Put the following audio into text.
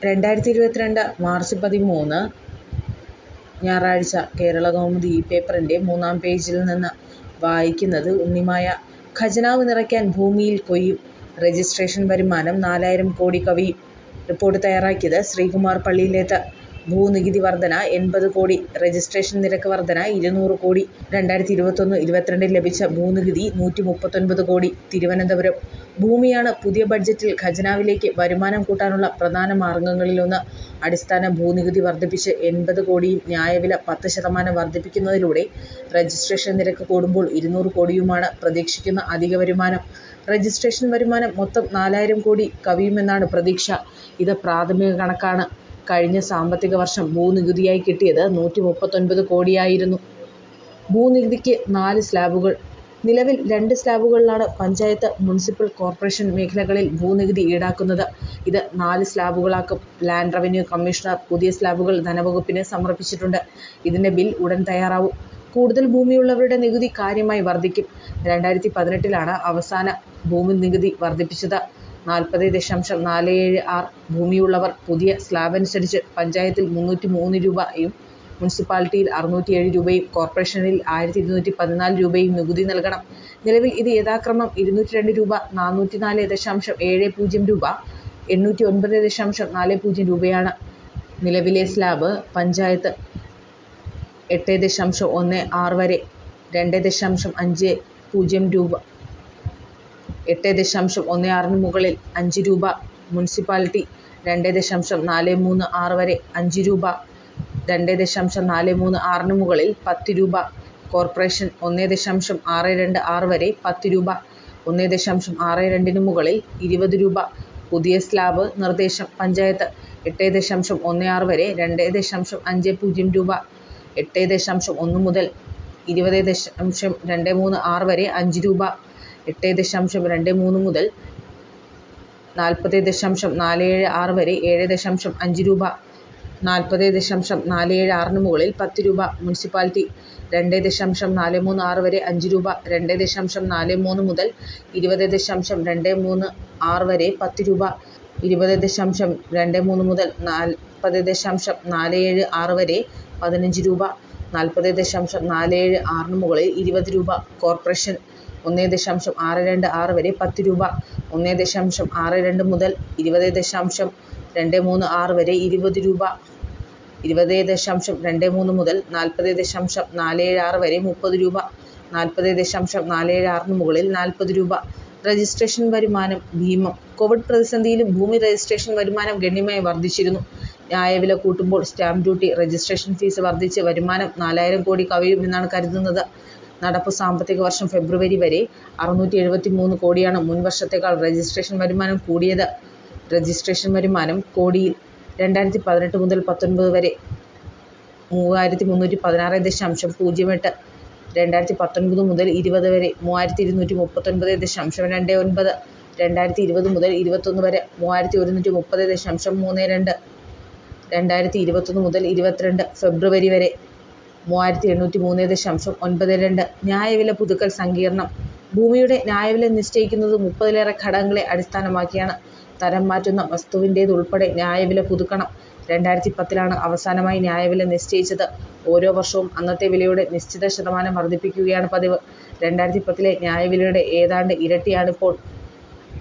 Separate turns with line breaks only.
രണ്ടായിരത്തി ഇരുപത്തിരണ്ട് മാർച്ച് പതിമൂന്ന് ഞായറാഴ്ച കേരളകൗമുദി ഈ പേപ്പറിൻ്റെ മൂന്നാം പേജിൽ നിന്ന് വായിക്കുന്നത് ഉണ്ണിമായ. ഖജനാവ് നിറയ്ക്കാൻ ഭൂമിയിൽ കൊയ്യും, രജിസ്ട്രേഷൻ വരുമാനം നാലായിരം കോടി കവിയും. റിപ്പോർട്ട് തയ്യാറാക്കിയത് ശ്രീകുമാർ പള്ളിയിലേത്ത്. ഭൂനികുതി വർധന എൺപത് കോടി, രജിസ്ട്രേഷൻ നിരക്ക് വർധന ഇരുന്നൂറ് കോടി. രണ്ടായിരത്തി ഇരുപത്തൊന്ന് ഇരുപത്തിരണ്ടിൽ ലഭിച്ച ഭൂനികുതി നൂറ്റിമുപ്പത്തൊൻപത് കോടി. തിരുവനന്തപുരം ഭൂമിയാണ് പുതിയ ബഡ്ജറ്റിൽ ഖജനാവിലേക്ക് വരുമാനം കൂട്ടാനുള്ള പ്രധാന മാർഗങ്ങളിലൊന്ന്. അടിസ്ഥാന ഭൂനികുതി വർധിപ്പിച്ച് എൺപത് കോടിയും ന്യായവില പത്ത് ശതമാനം വർധിപ്പിക്കുന്നതിലൂടെ രജിസ്ട്രേഷൻ നിരക്ക് കൂടുമ്പോൾ ഇരുന്നൂറ് കോടിയുമാണ് പ്രതീക്ഷിക്കുന്ന അധിക വരുമാനം. രജിസ്ട്രേഷൻ വരുമാനം മൊത്തം നാലായിരം കോടി കവിയുമെന്നാണ് പ്രതീക്ഷ. ഇത് പ്രാഥമിക കണക്കാണ്. കഴിഞ്ഞ സാമ്പത്തിക വർഷം ഭൂനികുതിയായി കിട്ടിയത് നൂറ്റിമുപ്പത്തൊൻപത് കോടിയായിരുന്നു. ഭൂനികുതിക്ക് നാല് സ്ലാബുകൾ. നിലവിൽ രണ്ട് സ്ലാബുകളിലാണ് പഞ്ചായത്ത്, മുനിസിപ്പൽ കോർപ്പറേഷൻ മേഖലകളിൽ ഭൂനികുതി ഈടാക്കുന്നത്. ഇത് നാല് സ്ലാബുകളാക്കും. ലാൻഡ് റവന്യൂ കമ്മീഷണർ പുതിയ സ്ലാബുകൾ ധനവകുപ്പിന് സമർപ്പിച്ചിട്ടുണ്ട്. ഇതിന്റെ ബിൽ ഉടൻ തയ്യാറാവും. കൂടുതൽ ഭൂമിയുള്ളവരുടെ നികുതി കാര്യമായി വർധിക്കും. രണ്ടായിരത്തി പതിനെട്ടിലാണ് അവസാന ഭൂനികുതി വർധിപ്പിച്ചത്. നാൽപ്പതേ ദശാംശം നാല് ഏഴ് ആറ് ഭൂമിയുള്ളവർ പുതിയ സ്ലാബനുസരിച്ച് പഞ്ചായത്തിൽ മുന്നൂറ്റിമൂന്ന് രൂപയും മുനിസിപ്പാലിറ്റിയിൽ അറുന്നൂറ്റിയേഴ് രൂപയും കോർപ്പറേഷനിൽ ആയിരത്തി ഇരുന്നൂറ്റി പതിനാല് രൂപയും നികുതി നൽകണം. നിലവിൽ ഇത് യഥാക്രമം ഇരുന്നൂറ്റിരണ്ട് രൂപ, നാനൂറ്റിനാല് ദശാംശം ഏഴ് പൂജ്യം രൂപ, എണ്ണൂറ്റിയൊൻപത് ദശാംശം നാല് പൂജ്യം രൂപയാണ്. നിലവിലെ സ്ലാബ് പഞ്ചായത്ത് എട്ട് ദശാംശം ഒന്ന് ആറ് വരെ രണ്ട് ദശാംശം അഞ്ച് പൂജ്യം രൂപ, എട്ട് ദശാംശം ഒന്ന് ആറിന് മുകളിൽ അഞ്ച് രൂപ, മുനിസിപ്പാലിറ്റി രണ്ട് ദശാംശം നാല് മൂന്ന് ആറ് വരെ അഞ്ച് രൂപ, രണ്ട് ദശാംശം നാല് മൂന്ന് ആറിന് മുകളിൽ പത്ത് രൂപ, കോർപ്പറേഷൻ ഒന്ന് ദശാംശം ആറ് രണ്ട് ആറ് വരെ പത്ത് രൂപ, ഒന്ന് ദശാംശം ആറ് രണ്ടിന് മുകളിൽ ഇരുപത് രൂപ. പുതിയ സ്ലാബ് നിർദ്ദേശം പഞ്ചായത്ത് എട്ട് ദശാംശം ഒന്ന് ആറ് വരെ രണ്ട് ദശാംശം അഞ്ച് പൂജ്യം രൂപ, എട്ട് ദശാംശം ഒന്ന് മുതൽ ഇരുപത് ദശാംശം രണ്ട് മൂന്ന് ആറ് വരെ അഞ്ച് രൂപ, എട്ട് ദശാംശം രണ്ട് മൂന്ന് മുതൽ നാൽപ്പത് ദശാംശം നാല് ഏഴ് ആറ് വരെ ഏഴ് ദശാംശം അഞ്ച് രൂപ, നാൽപ്പത് ദശാംശം നാല് ഏഴ് ആറിന് മുകളിൽ പത്ത് രൂപ, മുനിസിപ്പാലിറ്റി രണ്ട് ദശാംശം നാല് മൂന്ന് ആറ് വരെ അഞ്ച് രൂപ, രണ്ട് ദശാംശം നാല് മൂന്ന് മുതൽ ഇരുപത് ദശാംശം രണ്ട് മൂന്ന് ആറ് വരെ പത്ത് രൂപ, ഇരുപത് ദശാംശം രണ്ട് മൂന്ന് മുതൽ നാൽപ്പത് ദശാംശം നാല് ഏഴ് ആറ് വരെ പതിനഞ്ച് രൂപ, നാൽപ്പത് ദശാംശം നാല് ഏഴ് ആറിന് മുകളിൽ ഇരുപത് രൂപ, കോർപ്പറേഷൻ ഒന്ന് ദശാംശം ആറ് രണ്ട് ആറ് വരെ പത്ത് രൂപ, ഒന്ന് ദശാംശം ആറ് രണ്ട് മുതൽ ഇരുപത് ദശാംശം രണ്ട് മൂന്ന് ആറ് വരെ ഇരുപത് രൂപ, ഇരുപത് ദശാംശം രണ്ട് മൂന്ന് മുതൽ നാൽപ്പത് ദശാംശം നാല് ഏഴ് ആറ് വരെ മുപ്പത് രൂപ, നാൽപ്പത് ദശാംശം നാല് ഏഴ് ആറിന് മുകളിൽ നാൽപ്പത് രൂപ. രജിസ്ട്രേഷൻ വരുമാനം ഭീമൻ കോവിഡ് പ്രതിസന്ധിയിലും ഭൂമി രജിസ്ട്രേഷൻ വരുമാനം ഗണ്യമായി വർധിച്ചിരുന്നു. ന്യായവില കൂട്ടുമ്പോൾ സ്റ്റാമ്പ് ഡ്യൂട്ടി, രജിസ്ട്രേഷൻ ഫീസ് വർധിച്ച് വരുമാനം നാലായിരം കോടി കവിയും എന്നാണ് കരുതുന്നത്. നടപ്പു സാമ്പത്തിക വർഷം ഫെബ്രുവരി വരെ അറുന്നൂറ്റിഎഴുപത്തിമൂന്ന് കോടിയാണ് മുൻ വർഷത്തേക്കാൾ രജിസ്ട്രേഷൻ വരുമാനം കൂടിയത്. രജിസ്ട്രേഷൻ വരുമാനം കോടിയിൽ. രണ്ടായിരത്തി പതിനെട്ട് മുതൽ പത്തൊൻപത് വരെ മൂവായിരത്തി മുന്നൂറ്റി പതിനാറ് ദശാംശം പൂജ്യം എട്ട്, രണ്ടായിരത്തി പത്തൊൻപത് മുതൽ ഇരുപത് വരെ മൂവായിരത്തി ഇരുന്നൂറ്റി മുപ്പത്തൊൻപത് ദശാംശം രണ്ട് ഒൻപത്, രണ്ടായിരത്തി ഇരുപത് മുതൽ ഇരുപത്തൊന്ന് വരെ മൂവായിരത്തി ഒരുന്നൂറ്റി മുപ്പത് ദശാംശം മൂന്ന് രണ്ട്, രണ്ടായിരത്തി ഇരുപത്തൊന്ന് മുതൽ ഇരുപത്തിരണ്ട് ഫെബ്രുവരി വരെ മൂവായിരത്തി എണ്ണൂറ്റി മൂന്ന് ദശാംശം ഒൻപത് രണ്ട്. ന്യായവില പുതുക്കൽ സങ്കീർണം ഭൂമിയുടെ ന്യായവില നിശ്ചയിക്കുന്നത് മുപ്പതിലേറെ ഘടകങ്ങളെ അടിസ്ഥാനമാക്കിയാണ്. തരം മാറ്റുന്ന വസ്തുവിന്റേതുൾപ്പെടെ ന്യായവില പുതുക്കണം. രണ്ടായിരത്തി പത്തിലാണ് അവസാനമായി ന്യായവില നിശ്ചയിച്ചത്. ഓരോ വർഷവും അന്നത്തെ വിലയുടെ നിശ്ചിത ശതമാനം വർധിപ്പിക്കുകയാണ് പതിവ്. രണ്ടായിരത്തി പത്തിലെ ന്യായവിലയുടെ ഏതാണ്ട് ഇരട്ടിയാണിപ്പോൾ